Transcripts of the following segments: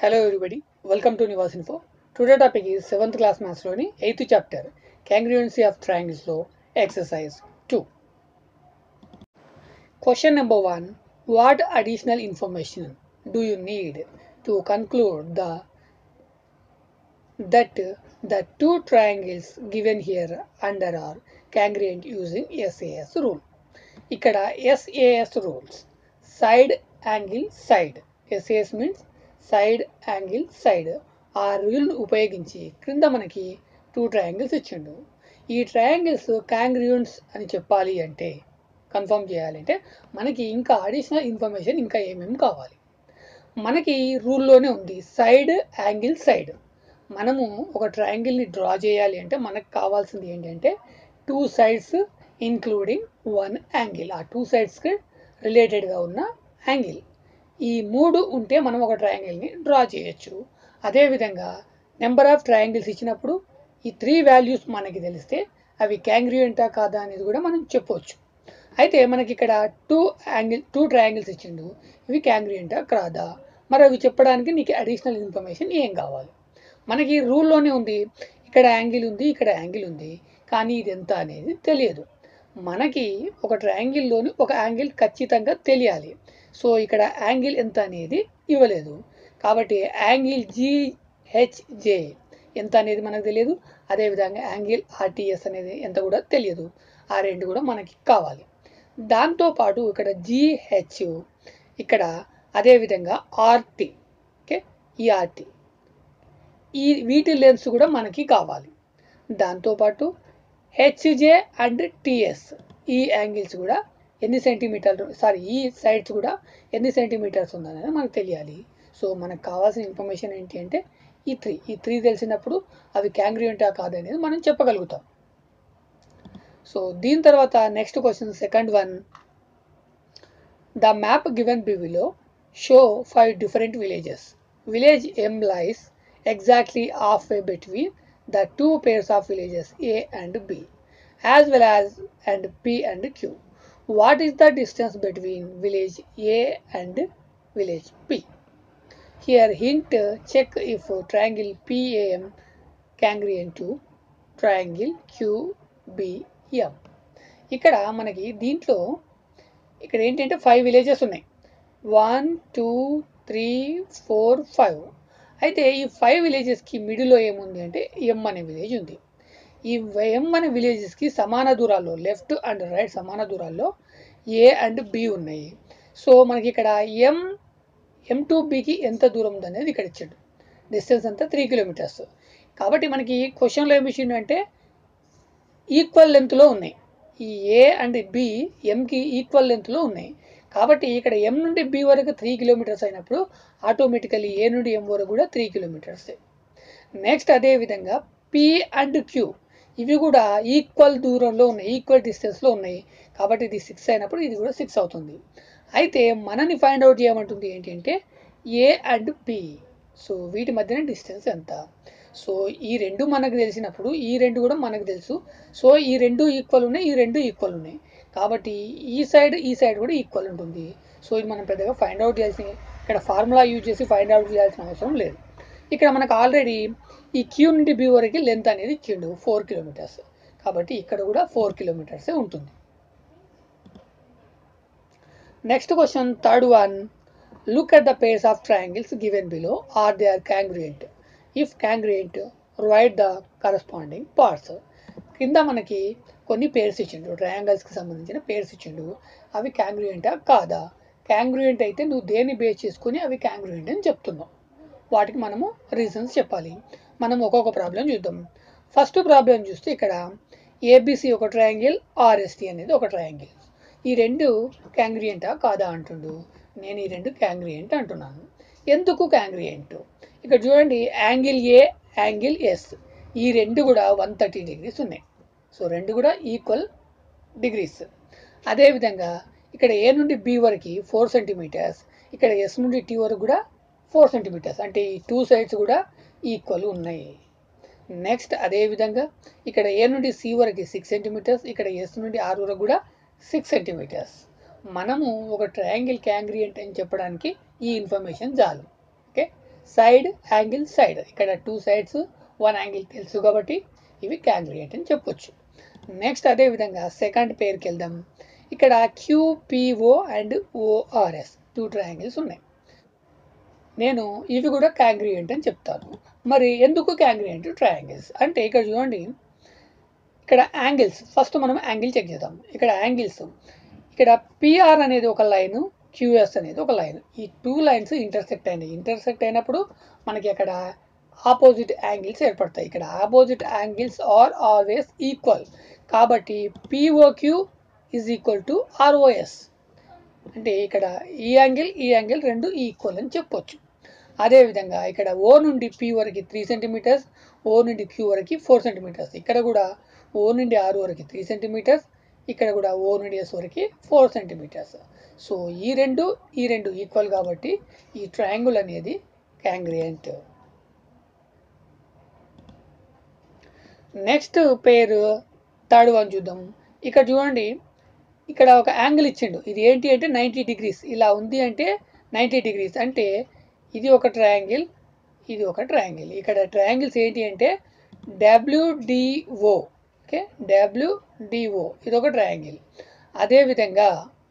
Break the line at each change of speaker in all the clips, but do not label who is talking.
Hello everybody, welcome to Nivas Info. Today topic is 7th class maths లోని 8th chapter congruency of triangles లో exercise 2. Question number 1 What additional information do you need to conclude the that the two triangles given here under are congruent using SAS rule? ఇక్కడ SAS rules side angle side SAS means side angle side ఆ rule ఉపయోగించి క్రింద మనకి two triangles ఇచ్చిండు ఈ triangles కాంగ్రియూన్స్ అని చెప్పాలి అంటే కన్ఫర్మ్ చేయాలంటే మనకి ఇంకా అడిషనల్ ఇన్ఫర్మేషన్ ఇంకా ఏమేమి కావాలి మనకి రూల్లోనే ఉంది సైడ్ యాంగిల్ సైడ్ మనము ఒక ట్రయాంగిల్ని డ్రా చేయాలి అంటే మనకు కావాల్సింది ఏంటంటే two sides including one angle ఆ టూ సైడ్స్కి రిలేటెడ్గా ఉన్న యాంగిల్ ఈ మూడు ఉంటే మనం ఒక ట్రయాంగిల్ని డ్రా చేయొచ్చు అదేవిధంగా నెంబర్ ఆఫ్ ట్రయాంగిల్స్ ఇచ్చినప్పుడు ఈ త్రీ వాల్యూస్ మనకి తెలిస్తే అవి క్యాంగ్రియంటా కాదా అనేది కూడా మనం చెప్పవచ్చు అయితే మనకి ఇక్కడ టూ యాంగిల్ టూ ట్రయాంగిల్స్ ఇచ్చిండు ఇవి క్యాంగ్రియంటా కాదా మరి అవి చెప్పడానికి నీకు అడిషనల్ ఇన్ఫర్మేషన్ ఏం కావాలి మనకి రూల్లోనే ఉంది ఇక్కడ యాంగిల్ ఉంది ఇక్కడ యాంగిల్ ఉంది కానీ ఇది ఎంత అనేది తెలియదు మనకి ఒక ట్రయాంగిల్లోని ఒక యాంగిల్ ఖచ్చితంగా తెలియాలి సో ఇక్కడ యాంగిల్ ఎంత అనేది ఇవ్వలేదు కాబట్టి యాంగిల్ జిహెచ్జే ఎంత అనేది మనకు తెలియదు అదేవిధంగా యాంగిల్ ఆర్టీఎస్ అనేది ఎంత కూడా తెలియదు ఆ రెండు కూడా మనకి కావాలి దాంతోపాటు ఇక్కడ జిహెచ్ ఇక్కడ అదేవిధంగా ఆర్టీ ఓకే ఈ ఆర్టీ ఈ వీటి లెన్స్ కూడా మనకి కావాలి దాంతోపాటు హెచ్జే అండ్ టిఎస్ ఈ యాంగిల్స్ కూడా ఎన్ని సెంటీమీటర్లు సారీ ఈ సైడ్స్ కూడా ఎన్ని సెంటీమీటర్స్ ఉందనేది మనకు తెలియాలి సో మనకు కావాల్సిన ఇన్ఫర్మేషన్ ఏంటి అంటే ఈ త్రీ ఈ త్రీ తెలిసినప్పుడు అవి క్యాంగ్రియంటా కాదనేది మనం చెప్పగలుగుతాం సో దీని తర్వాత next question second one the map given below show five different villages village M lies exactly half way between the two pairs of villages A and B as well as and P and Q. What is the distance between village A and village P? Here hint check if triangle PAM congruent to triangle QBM. ఇక్కడ మనకి దీంట్లో ఇక్కడ ఏంటంటే five villages ఉన్నాయి one two three four five అయితే ఈ five విలేజెస్కి మిడిల్లో ఏముంది అంటే ఎం అనే విలేజ్ ఉంది ఈ ఎం అనే విలేజెస్కి సమాన దూరాల్లో లెఫ్ట్ అండ్ రైట్ సమాన దూరాల్లో ఏ అండ్ బి ఉన్నాయి సో మనకి ఇక్కడ ఎం ఎం టు బికి ఎంత దూరం ఉంది అనేది ఇక్కడ ఇచ్చాడు డిస్టెన్స్ అంతా త్రీ కిలోమీటర్స్ కాబట్టి మనకి క్వశ్చన్లో ఏమి ఇచ్చిండు అంటే ఈక్వల్ లెంత్లో ఉన్నాయి ఈ ఏ అండ్ బి ఎంకి ఈక్వల్ లెంత్లో ఉన్నాయి కాబట్టి ఇక్కడ ఎం నుండి బి వరకు త్రీ కిలోమీటర్స్ అయినప్పుడు ఆటోమేటికలీ ఏ నుండి ఎం వరకు కూడా త్రీ కిలోమీటర్స్ నెక్స్ట్ అదేవిధంగా పి అండ్ క్యూ ఇవి కూడా ఈక్వల్ దూరంలో ఉన్నాయి ఈక్వల్ డిస్టెన్స్లో ఉన్నాయి కాబట్టి ఇది సిక్స్ అయినప్పుడు ఇది కూడా సిక్స్ అవుతుంది అయితే మనని ఫైండ్ అవుట్ చేయమంటుంది ఏంటంటే ఏ అండ్ పి సో వీటి మధ్యన డిస్టెన్స్ ఎంత సో ఈ రెండు మనకు తెలిసినప్పుడు ఈ రెండు కూడా మనకు తెలుసు సో ఈ రెండు ఈక్వల్ ఉన్నాయి ఈ రెండు ఈక్వల్ ఉన్నాయి కాబట్టి ఈ సైడ్ ఈ సైడ్ కూడా ఈక్వల్ ఉంటుంది సో ఇది మనం పెద్దగా ఫైండ్ అవుట్ చేయాల్సిన ఇక్కడ ఫార్ములా యూజ్ చేసి ఫైండ్ అవుట్ చేయాల్సిన అవసరం లేదు ఇక్కడ మనకు ఆల్రెడీ ఈ క్యూ నుండి బి వరకు లెంత్ అనేది ఇచ్చిండు ఫోర్ కిలోమీటర్స్ కాబట్టి ఇక్కడ కూడా ఫోర్ కిలోమీటర్సే ఉంటుంది next question third one look at the pairs of triangles given below are they are congruent if congruent right the corresponding parts కింద మనకి కొన్ని పేర్స్ ఇచ్చిండు ట్రయాంగిల్స్కి సంబంధించిన పేర్స్ ఇచ్చిండు అవి క్యాంగ్రియంటా కాదా క్యాంగ్రియంట్ అయితే నువ్వు దేన్ని బేస్ చేసుకుని అవి క్యాంగ్రియంట్ అని చెప్తున్నావు వాటికి మనము రీజన్స్ చెప్పాలి మనం ఒక్కొక్క ప్రాబ్లం చూద్దాం ఫస్ట్ ప్రాబ్లం చూస్తే ఇక్కడ ఏబిసి ఒక ట్రయాంగిల్ ఆర్ఎస్టి అనేది ఒక ట్రయాంగిల్ ఈ రెండు క్యాంగ్రియంటా కాదా అంటుండు నేను ఈ రెండు క్యాంగ్రియంట్ అంటున్నాను ఎందుకు క్యాంగ్రియంట్ ఇక్కడ చూడండి యాంగిల్ ఏ యాంగిల్ ఎస్ ఈ రెండు కూడా వన్ థర్టీ డిగ్రీస్ ఉన్నాయి సో రెండు కూడా ఈక్వల్ డిగ్రీస్ అదేవిధంగా ఇక్కడ ఏ నుండి బి వరకు ఫోర్ సెంటీమీటర్స్ ఇక్కడ ఎస్ నుండి టీ వరకు కూడా ఫోర్ సెంటీమీటర్స్ అంటే ఈ టూ సైడ్స్ కూడా ఈక్వల్ ఉన్నాయి నెక్స్ట్ అదేవిధంగా ఇక్కడ ఏ నుండి సి వరకు సిక్స్ సెంటీమీటర్స్ ఇక్కడ ఎస్ నుండి ఆర్ వరకు కూడా సిక్స్ సెంటీమీటర్స్ మనము ఒక ట్రయాంగిల్ క్యాంగ్రియంట్ అని చెప్పడానికి ఈ ఇన్ఫర్మేషన్ చాలు ఓకే సైడ్ యాంగిల్ సైడ్ ఇక్కడ టూ సైడ్స్ వన్ యాంగిల్ తెలుసు కాబట్టి ఇవి క్యాంగ్రియంట్ అని చెప్పొచ్చు నెక్స్ట్ అదే విధంగా సెకండ్ పేరుకి వెళ్దాం ఇక్కడ QPO and ORS two triangles ఉన్నాయి నేను ఇవి కూడా క్యాంగ్రియంట్ అని చెప్తాను మరి ఎందుకు క్యాంగ్రియంట్ ట్రయాంగిల్స్ అంటే ఇక్కడ చూడండి ఇక్కడ యాంగిల్స్ ఫస్ట్ మనం యాంగిల్ చెక్ చేద్దాం ఇక్కడ యాంగిల్స్ ఇక్కడ పిఆర్ అనేది ఒక లైన్ క్యూఎస్ అనేది ఒక లైన్ ఈ టూ లైన్స్ ఇంటర్సెక్ట్ అయినాయి ఇంటర్సెక్ట్ అయినప్పుడు మనకి అక్కడ ఆపోజిట్ యాంగిల్స్ ఏర్పడతాయి ఇక్కడ opposite angles are always equal కాబట్టి POQ is equal to ROS అంటే ఇక్కడ ఈ యాంగిల్ ఈ యాంగిల్ రెండు ఈక్వల్ అని చెప్పొచ్చు అదేవిధంగా ఇక్కడ ఓ నుండి పి వరకు త్రీ సెంటీమీటర్స్ ఓ నుండి క్యూ వరకు ఫోర్ సెంటీమీటర్స్ ఇక్కడ కూడా ఓ నుండి ఆరు వరకు త్రీ సెంటీమీటర్స్ ఇక్కడ కూడా ఓ నుండి ఎస్ వరకు ఫోర్ సెంటీమీటర్స్ సో ఈ రెండు ఈ రెండు ఈక్వల్ కాబట్టి ఈ ట్రయాంగిల్ అనేది congruent next pair third one చూద్దాం ఇక్కడ చూడండి ఇక్కడ ఒక యాంగిల్ ఇచ్చిండు ఇది ఏంటి అంటే నైంటీ డిగ్రీస్ ఇలా ఉంది అంటే నైంటీ డిగ్రీస్ అంటే ఇది ఒక ట్రయాంగిల్ ఇది ఒక ట్రయాంగిల్ ఇక్కడ ట్రయాంగిల్స్ ఏంటి అంటే డబ్ల్యూడిఓ ఓకే డబ్ల్యూడిఓ ఇది ఒక ట్రయాంగిల్ అదేవిధంగా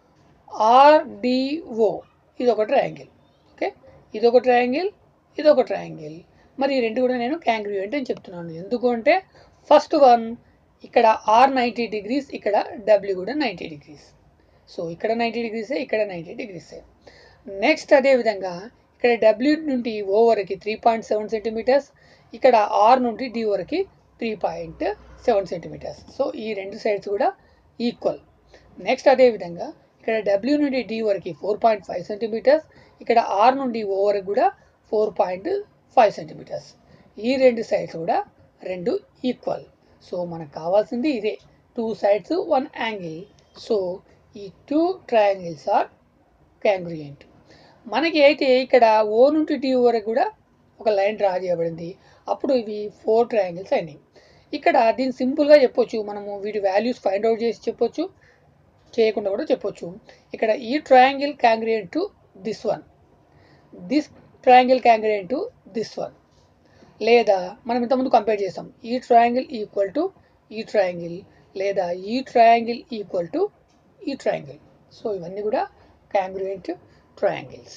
ఆర్డిఓ ఇది ఒక ట్రయాంగిల్ ఓకే ఇది ఒక ట్రయాంగిల్ ఇది ఒక ట్రయాంగిల్ మరి ఈ రెండు కూడా నేను క్యాంగ్రియంట్ అని చెప్తున్నాను ఎందుకు అంటే ఫస్ట్ వన్ ఇక్కడ ఆర్ నైంటీ డిగ్రీస్ ఇక్కడ డబ్ల్యూ కూడా నైంటీ డిగ్రీస్ సో ఇక్కడ నైంటీ డిగ్రీసే ఇక్కడ నైంటీ డిగ్రీసే నెక్స్ట్ అదే విధంగా ఇక్కడ డబ్ల్యూ నుండి ఓ వరకు త్రీ పాయింట్ సెవెన్ సెంటీమీటర్స్ ఇక్కడ ఆర్ నుండి డి వరకు three point seven centimetres so ఈ రెండు సైడ్స్ కూడా ఈక్వల్ నెక్స్ట్ అదే విధంగా ఇక్కడ డబ్ల్యూ నుండి డి వరకు ఫోర్ పాయింట్ ఫైవ్ సెంటీమీటర్స్ ఇక్కడ ఆర్ నుండి ఓ వరకు కూడా ఫోర్ పాయింట్ ఫైవ్ సెంటీమీటర్స్ ఈ రెండు సైడ్స్ కూడా రెండు ఈక్వల్ సో మనకు కావాల్సింది ఇదే two sides one angle so ఈ టూ ట్రయాంగిల్స్ ఆర్ క్యాంగ్రియంట్ మనకి అయితే ఇక్కడ ఓ నుండి డి వరకు కూడా ఒక లైన్ డ్రా చేయబడింది అప్పుడు ఇవి ఫోర్ ట్రయాంగిల్స్ అయినాయి ఇక్కడ దీన్ని సింపుల్గా చెప్పొచ్చు మనము వీటి వాల్యూస్ ఫైండ్ అవుట్ చేసి చెప్పొచ్చు చేయకుండా కూడా చెప్పొచ్చు ఇక్కడ ఈ triangle congruent to this one this triangle congruent to this one లేదా మనం ఇంతకుముందు కంపేర్ చేసాం ఈ ట్రయాంగిల్ ఈక్వల్ టు ఈ ట్రయాంగిల్ లేదా ఈ ట్రయాంగిల్ ఈక్వల్ టు ఈ ట్రయాంగిల్ సో ఇవన్నీ కూడా క్యాంగ్రుయెంట్ ట్రయాంగిల్స్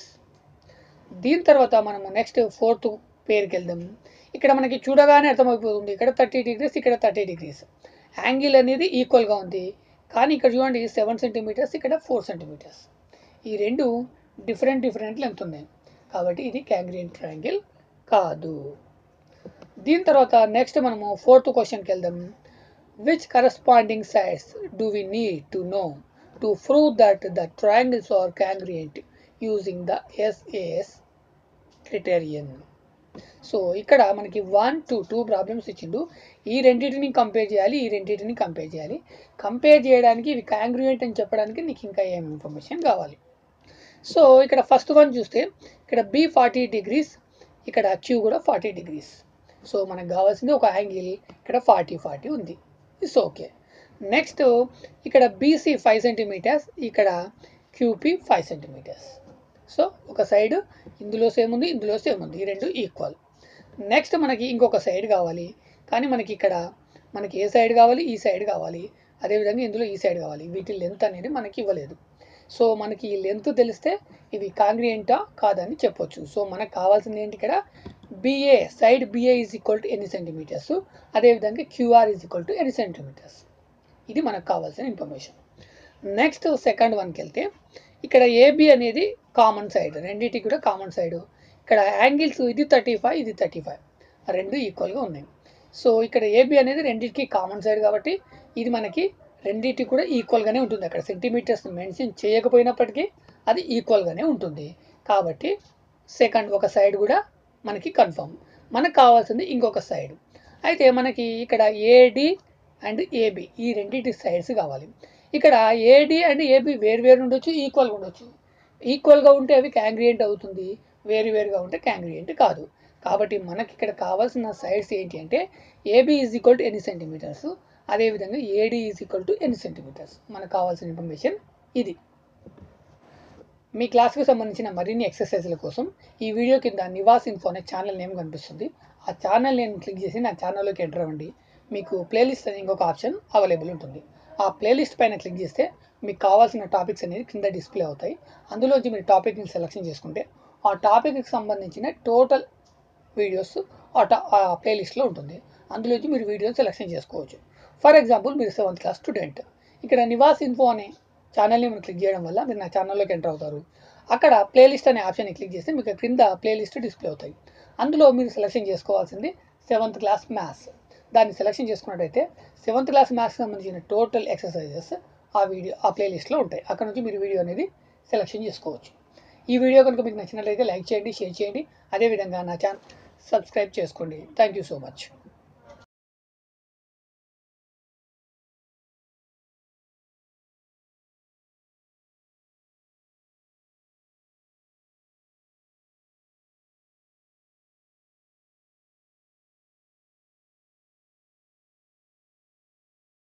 దీని తర్వాత మనము నెక్స్ట్ ఫోర్త్ పేరుకి వెళ్దాం ఇక్కడ మనకి చూడగానే అర్థమైపోతుంది ఇక్కడ థర్టీ డిగ్రీస్ ఇక్కడ థర్టీ డిగ్రీస్ యాంగిల్ అనేది ఈక్వల్గా ఉంది కానీ ఇక్కడ చూడండి సెవెన్ సెంటీమీటర్స్ ఇక్కడ ఫోర్ సెంటీమీటర్స్ ఈ రెండు డిఫరెంట్ డిఫరెంట్ లెంత్ ఉన్నాయి కాబట్టి ఇది క్యాంగ్రియన్ ట్రయాంగిల్ కాదు దీని తర్వాత నెక్స్ట్ మనము ఫోర్త్ క్వశ్చన్కి వెళ్దాం which corresponding sides do we need to know to prove that the triangles are congruent using the SAS criterion so ఇక్కడ మనకి వన్ టు టూ ప్రాబ్లమ్స్ ఇచ్చిండు ఈ రెండింటిని కంపేర్ చేయాలి ఈ రెండింటిని కంపేర్ చేయాలి కంపేర్ చేయడానికి ఇవి కాంగ్రుయెంట్ అని చెప్పడానికి నీకు ఇంకా ఏం ఇన్ఫర్మేషన్ కావాలి సో ఇక్కడ ఫస్ట్ వన్ చూస్తే ఇక్కడ బి ఫార్టీ డిగ్రీస్ ఇక్కడ క్యూ కూడా ఫార్టీ డిగ్రీస్ సో మనకు కావాల్సింది ఒక యాంగిల్ ఇక్కడ ఫార్టీ ఫార్టీ ఉంది ఇట్స్ ఓకే నెక్స్ట్ ఇక్కడ బీసీ ఫైవ్ సెంటీమీటర్స్ ఇక్కడ క్యూపీ ఫైవ్ సెంటీమీటర్స్ సో ఒక సైడ్ ఇందులో సేమ్ ఉంది ఇందులో సేమ్ ఉంది ఈ రెండు ఈక్వల్ నెక్స్ట్ మనకి ఇంకొక సైడ్ కావాలి కానీ మనకి ఇక్కడ మనకి ఏ సైడ్ కావాలి ఈ సైడ్ కావాలి అదేవిధంగా ఇందులో ఈ సైడ్ కావాలి వీటి లెంత్ అనేది మనకి ఇవ్వలేదు సో మనకి ఈ లెంత్ తెలిస్తే ఇవి కాంగ్రియంటా కాదని చెప్పొచ్చు సో మనకు కావాల్సింది ఏంటి ఇక్కడ BA side BA is equal to ఎన్ని సెంటీమీటర్స్ అదేవిధంగా క్యూఆర్ ఈజ్ ఈక్వల్ టు ఎన్ని సెంటీమీటర్స్ ఇది మనకు కావాల్సిన ఇన్ఫర్మేషన్ నెక్స్ట్ సెకండ్ వన్కి వెళ్తే ఇక్కడ ఏబి అనేది కామన్ సైడ్ రెండింటికి కూడా కామన్ సైడ్ ఇక్కడ యాంగిల్స్ ఇది థర్టీ ఫైవ్ ఇది థర్టీ ఫైవ్ రెండు ఈక్వల్గా ఉన్నాయి సో ఇక్కడ ఏబి అనేది రెండింటికి కామన్ సైడ్ కాబట్టి ఇది మనకి రెండింటికి కూడా ఈక్వల్గానే ఉంటుంది అక్కడ సెంటీమీటర్స్ మెన్షన్ చేయకపోయినప్పటికీ అది ఈక్వల్గానే ఉంటుంది కాబట్టి సెకండ్ ఒక సైడ్ కూడా మనకి కన్ఫర్మ్ మనకు కావాల్సింది ఇంకొక సైడ్ అయితే మనకి ఇక్కడ ఏడి అండ్ ఏబి ఈ రెండింటి సైడ్స్ కావాలి ఇక్కడ ఏడి అండ్ ఏబి వేరు వేరు ఉండొచ్చు ఈక్వల్గా ఉండొచ్చు ఈక్వల్గా ఉంటే అవి క్యాంగ్రియంట్ అవుతుంది వేరు వేరుగా ఉంటే క్యాంగ్రియంట్ కాదు కాబట్టి మనకి ఇక్కడ కావాల్సిన సైడ్స్ ఏంటి అంటే ఏబి ఈజ్ ఈక్వల్ టు ఎన్ని సెంటీమీటర్స్ అదేవిధంగా ఏడి ఈజ్ ఈక్వల్ టు ఎన్ని సెంటీమీటర్స్ మనకు కావాల్సిన ఇన్ఫర్మేషన్ ఇది మీ క్లాస్కి సంబంధించిన మరిన్ని ఎక్సర్సైజ్ల కోసం ఈ వీడియో కింద నివాస్ ఇన్ఫో అనే ఛానల్ నేమ్ కనిపిస్తుంది ఆ ఛానల్ నేను క్లిక్ చేసి నా ఛానల్లోకి ఎంటర్ అవ్వండి మీకు ప్లేలిస్ట్ అనే ఇంకొక ఆప్షన్ అవైలబుల్ ఉంటుంది ఆ ప్లేలిస్ట్ పైన క్లిక్ చేస్తే మీకు కావాల్సిన టాపిక్స్ అనేది కింద డిస్ప్లే అవుతాయి అందులోంచి మీరు టాపిక్ని సెలెక్షన్ చేసుకుంటే ఆ టాపిక్కి సంబంధించిన టోటల్ వీడియోస్ ఆ టా ఆ ప్లేలిస్ట్లో ఉంటుంది అందులోంచి మీరు వీడియోని సెలెక్షన్ చేసుకోవచ్చు ఫర్ ఎగ్జాంపుల్ మీరు సెవెంత్ క్లాస్ స్టూడెంట్ ఇక్కడ నివాస్ ఇన్ఫో అనే ఛానల్ని మీరు క్లిక్ చేయడం వల్ల మీరు నా ఛానల్లోకి ఎంటర్ అవుతారు అక్కడ ప్లేలిస్ట్ అనే ఆప్షన్ని క్లిక్ చేస్తే మీకు క్రింద ప్లేలిస్ట్ డిస్ప్లే అవుతాయి అందులో మీరు సెలెక్షన్ చేసుకోవాల్సింది సెవెంత్ క్లాస్ మ్యాథ్స్ దాన్ని సెలెక్షన్ చేసుకున్నట్టయితే సెవెంత్ క్లాస్ మ్యాథ్స్ సంబంధించిన టోటల్ ఎక్సర్సైజెస్ ఆ వీడియో ఆ ప్లేలిస్ట్లో ఉంటాయి అక్కడ నుంచి మీరు వీడియో అనేది సెలెక్షన్ చేసుకోవచ్చు ఈ వీడియో కనుక మీకు నచ్చినట్లయితే లైక్ చేయండి షేర్ చేయండి అదేవిధంగా నా ఛానల్ సబ్స్క్రైబ్ చేసుకోండి థ్యాంక్ యూ సో మచ్